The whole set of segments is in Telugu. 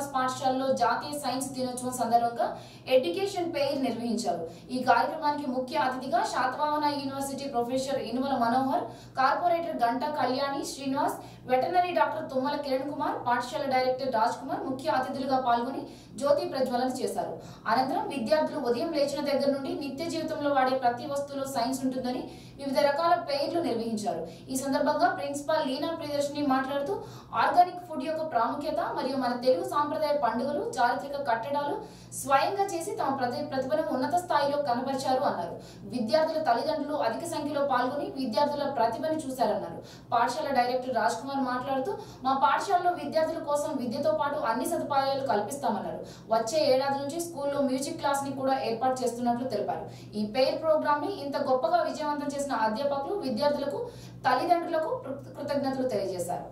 పాఠశాలలో జాతీయ సైన్స్ దినోత్సవం సందర్భంగా ఎడ్యుకేషన్ పెయిర్ నిర్వహించారు ఈ కార్యక్రమానికి ముఖ్య అతిథిగా Satavahana university professor Inumala Manohar corporator Ganta Kalyani Srinivas veterinary doctor Thummala Kiran Kumar పాఠశాల డైరెక్టర్ రాజ్ కుమార్ ముఖ్య అతిథులుగా పాల్గొని జ్యోతి ప్రజ్వలన చేశారు అనంతరం విద్యార్థులు ఉదయం లేచిన దగ్గర నుండి నిత్య జీవితంలో వాడే ప్రతి వస్తువులో సైన్స్ ఉంటుందని వివిధ రకాల పెయిర్లు నిర్వహించారు ఈ సందర్భంగా ప్రిన్సిపాల్ లీనా ప్రియదర్శిని మాట్లాడుతూ ఆర్గానిక్ ఫుడ్ యొక్క ప్రాముఖ్యత మరియు మన తెలుగు సాంప్రదాయ పండుగలు చారిత్రక కట్టడాలు స్వయంగా చేసి తమ ప్రతి ప్రతిభను ఉన్నత స్థాయిలో కనబరిచారు అన్నారు విద్యార్థుల తల్లిదండ్రులు అధిక సంఖ్యలో పాల్గొని విద్యార్థుల ప్రతిభను చూశారన్నారు పాఠశాల డైరెక్టర్ రాజ్ కుమార్ మాట్లాడుతూ మా పాఠశాలలో విద్యార్థుల కోసం విద్యతో పాటు అన్ని సదుపాయాలు కల్పిస్తామన్నారు వచ్చే ఏడాది నుంచి స్కూల్లో మ్యూజిక్ క్లాస్ ని కూడా ఏర్పాటు చేస్తున్నట్లు తెలిపారు ఈ పెయిర్ ప్రోగ్రామ్ ని ఇంత గొప్పగా విజయవంతం చేసిన అధ్యాపకులు విద్యార్థులకు తల్లిదండ్రులకు కృ- కృతజ్ఞతలు తెలియజేశారు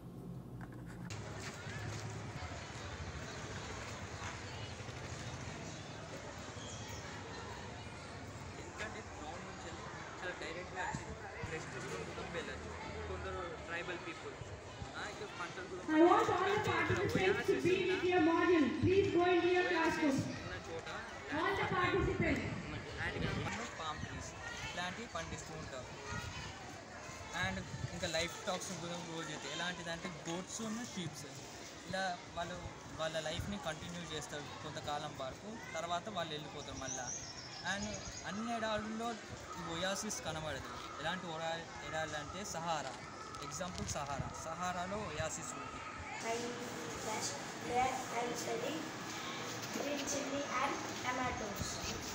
ఎందుకంటే గ్రౌండ్ నుంచి వెళ్ళి చాలా డైరెక్ట్గా వచ్చి నెక్స్ట్ దూరం వెళ్ళచ్చు కొందరు ట్రైబల్ పీపుల్ ఇక పంటలు కూడా I want all the participants to be with your module. Please go into your classroom. ఉన్న చోట All the participants. అండ్ ఇక్కడ మనం పామ్ ట్రీస్ ఇలాంటివి పండిస్తూ ఉంటాం అండ్ ఇంకా లైఫ్ స్టాక్స్ గురించి రోజు అయితే ఎలాంటిదంటే గోట్స్ ఉన్న షీప్స్ ఇలా వాళ్ళు వాళ్ళ లైఫ్ని కంటిన్యూ చేస్తారు కొంతకాలం వరకు తర్వాత వాళ్ళు వెళ్ళిపోతారు మళ్ళీ అండ్ అన్ని ఎడారుల్లో ఈ ఒయాసిస్ కనబడదు ఎలాంటి ఒడా ఎడారులు అంటే సహారా ఎగ్జాంపుల్ సహారా సహారాలో ఒయాసిస్ ఉంది I dash there I study green chili and tomatoes.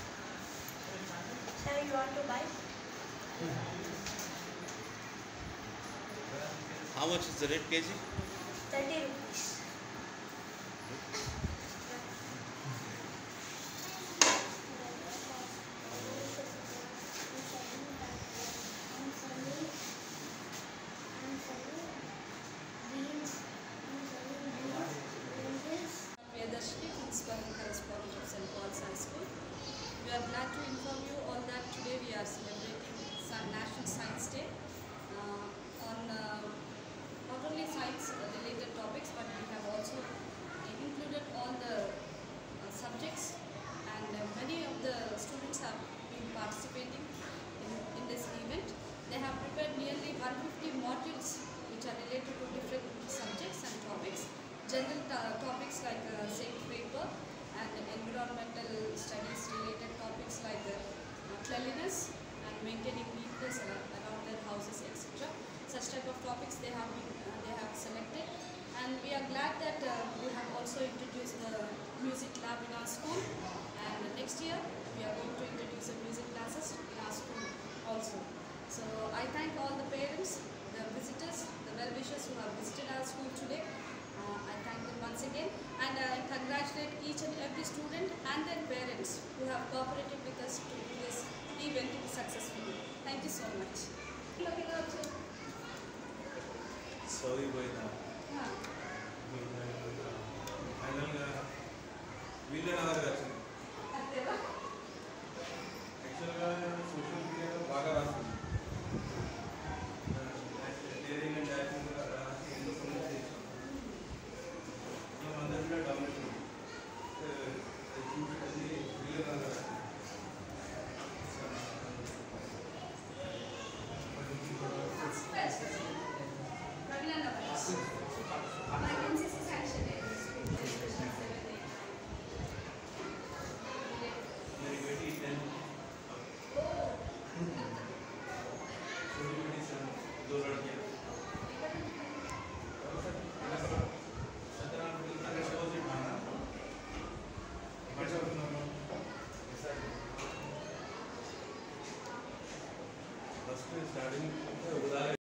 Sir, you want to buy? How much is the rate kg? 30 rupees. Priyadarshini, Principal and Correspondent of St. Paul's High School. We are glad to inform you all that today we are celebrating Sci- National Science Day uh, on uh, not only science uh, related topics but we have also included all the uh, subjects and uh, many of the students have been participating in, in this event. They have prepared nearly 150 modules which are related to different subjects and topics. General to- topics like uh, safe paper and environmental studies related topics like uh, cleanliness and maintaining neatness ar- around their houses etc. Such type of topics they have been uh, they have selected and we are glad that uh, we have also introduced the music lab in our school and next year we are going to introduce the music classes in our school also. So I thank all the parents, the visitors, the well-wishers who have visited our school today. Uh, I thank them once again and I congratulate each and every student and their parents who have cooperated with us to do this event successfully. Thank you so much. చదివిపోయిన ఫైనల్గా వీళ్ళే నా దగ్గర వచ్చింది యాక్చువల్గా సోషల్ మీడియాలో బాగా రాస్తుంది డైరింగ్ అండ్ డాషింగ్ రాసి ఎన్నో పనులు చేసాం అందరి కూడా డౌన్లోడ్ ఉంది చూసి అది వీళ్ళే నా దగ్గర వచ్చింది मेरी बेटी टेन छोटी बेटी सन दो लड़कियां सत्रह अगर डिपॉजिट मांगा फर्स्ट स्टार्टिंग उधार